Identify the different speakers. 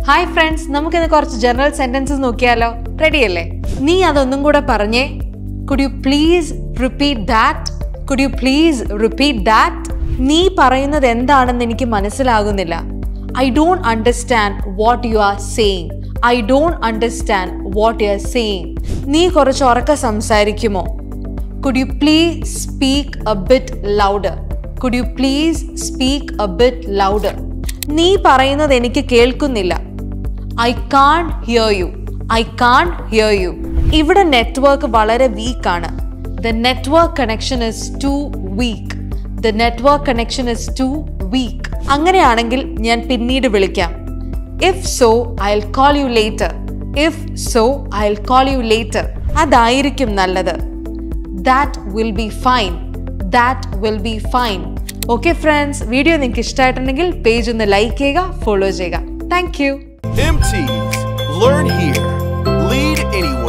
Speaker 1: Hi friends നമുക്കിന്ന് കുറച്ച് general sentences നോക്കിയാലോ റെഡി അല്ലേ നീ അതൊന്നും കൂടെ പറഞ്ഞേ could you please repeat that could you please repeat that നീ പറയുന്നത് എന്താണെന്ന് എനിക്ക് മനസ്സിലാകുന്നില്ല I don't understand what you are saying I don't understand what you are saying നീ കുറച്ച് ഉറക്ക സംസാരിക്കുമോ could you please speak a bit louder could you please speak a bit louder നീ പറയുന്നത് എനിക്ക് കേൾക്കുന്നില്ല I can't hear you I can't hear you ഇവിടെ network വളരെ വീക്കാണ് the network connection is too weak the network connection is too weak അങ്ങനെയാണെങ്കിൽ ഞാൻ പിന്നീട് വിളിക്കാം if so I will call you later if so I will call you later അതായിരിക്കും നല്ലത് that will be fine that will be fine okay friends video നിങ്ങൾക്ക് ഇഷ്ടമായിട്ടുണ്ടെങ്കിൽ page ഒന്ന് like ചെയ്യുക ഫോളോ ചെയ്യുക thank you
Speaker 2: MTs. Learn here. Lead anywhere.